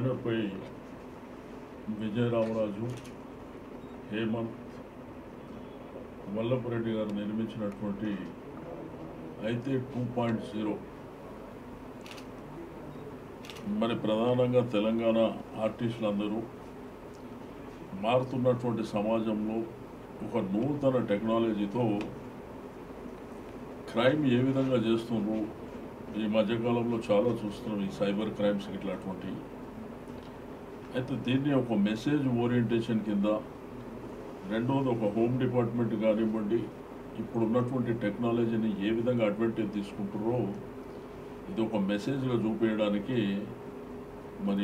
బ్యానర్పై విజయరామరాజు హేమంత్ వల్లభరెడ్డి గారు నిర్మించినటువంటి అయితే టూ పాయింట్ జీరో మరి ప్రధానంగా తెలంగాణ ఆర్టిస్టులందరూ మారుతున్నటువంటి సమాజంలో ఒక నూతన టెక్నాలజీతో క్రైమ్ ఏ విధంగా చేస్తున్నారు ఈ మధ్యకాలంలో చాలా చూస్తున్నాం ఈ సైబర్ క్రైమ్స్ ఇట్లాంటివి అయితే దీన్ని ఒక మెసేజ్ ఓరియంటేషన్ కింద రెండవది ఒక హోమ్ డిపార్ట్మెంట్ కానివ్వండి ఇప్పుడు ఉన్నటువంటి టెక్నాలజీని ఏ విధంగా అడ్వాంటేజ్ తీసుకుంటారో ఇది ఒక మెసేజ్గా చూపించడానికి మరి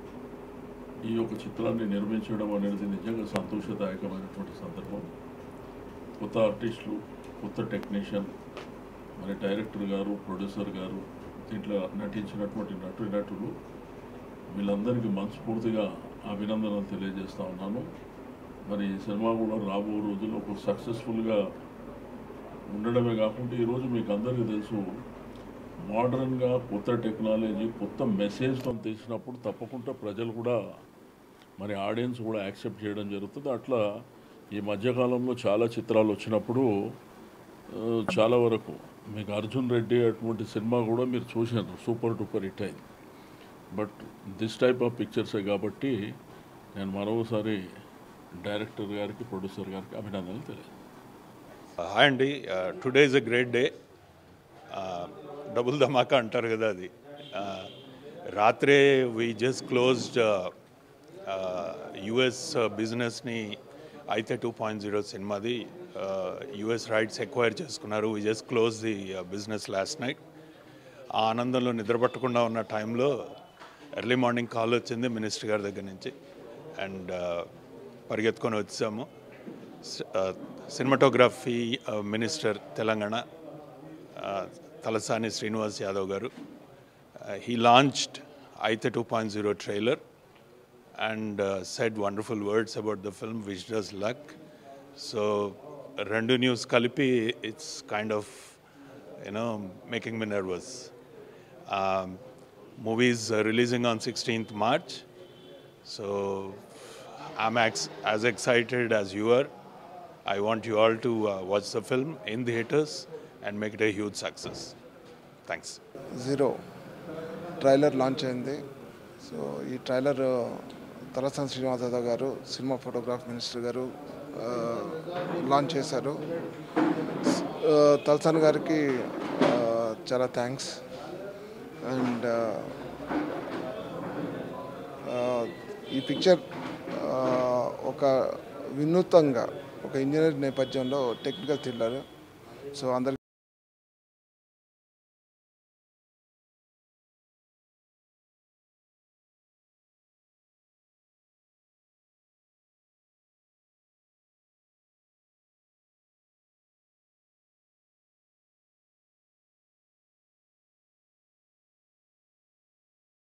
ఈ యొక్క చిత్రాన్ని నిర్మించడం అనేది నిజంగా సంతోషదాయకమైనటువంటి సందర్భం కొత్త ఆర్టిస్టులు కొత్త టెక్నీషియన్ మరి డైరెక్టర్ గారు ప్రొడ్యూసర్ గారు దీంట్లో నటించినటువంటి నటు నటులు వీళ్ళందరికీ మనస్ఫూర్తిగా అభినందనలు తెలియజేస్తా ఉన్నాను మరి ఈ సినిమా కూడా రాబో రోజుల్లో ఒక సక్సెస్ఫుల్గా ఉండడమే కాకుండా ఈరోజు మీకు అందరికీ తెలుసు మోడర్న్గా కొత్త టెక్నాలజీ కొత్త మెసేజ్తో తీసినప్పుడు తప్పకుండా ప్రజలు కూడా మరి ఆడియన్స్ కూడా యాక్సెప్ట్ చేయడం జరుగుతుంది అట్లా ఈ మధ్యకాలంలో చాలా చిత్రాలు వచ్చినప్పుడు ఆ, చాలా వరకు మీకు అర్జున్ రెడ్డి అటువంటి సినిమా కూడా మీరు చూసారు సూపర్ డూపర్ హిట్ అయింది బట్ దిస్ టైప్ ఆఫ్ పిక్చర్సే కాబట్టి నేను మరోసారి డైరెక్టర్ గారికి ప్రొడ్యూసర్ గారికి అభినందనలు తెలియదు హాయ్ అండి today is a great day double ధమాకా అంటారు కదా అది Uh, రాత్రే వీ జస్ట్ క్లోజ్డ్ యుఎస్ బిజినెస్ని అయితే టూ పాయింట్ జీరో సినిమాది యుఎస్ రైట్స్ ఎక్వైర్ చేసుకున్నారు we just close the business last night ఆ ఆనందంలో నిద్రపట్టకుండా ఉన్న టైంలో ఎర్లీ మార్నింగ్ కాల్ వచ్చింది మినిస్టర్ గారి దగ్గర నుంచి అండ్ పరిగెత్తుకొని వచ్చాము cinematography minister Telangana uh, Talasani Srinivas Yadav గారు he launched Ayithe two point zero trailer and said wonderful words about the film which does luck so రెండు న్యూస్ కలిపి it's kind of you know making me nervous movies releasing on sixteenth March so I'm ex- as excited as you are. I want you all to uh, watch the film in theaters and make it a huge success. Thanks. Zero trailer launch అయింది so ఈ trailer Talasani Srinivas Yadav గారు cinema photograph minister గారు ఆ, launch చేశారు ఆ, తలసాని గారికి ఆ, చాలా థ్యాంక్స్ అండ్ ఈ పిక్చర్ ఒక వినూత్నంగా ఒక ఇంజనీర్ నేపథ్యంలో టెక్నికల్ థ్రిల్లర్ సో అందరికి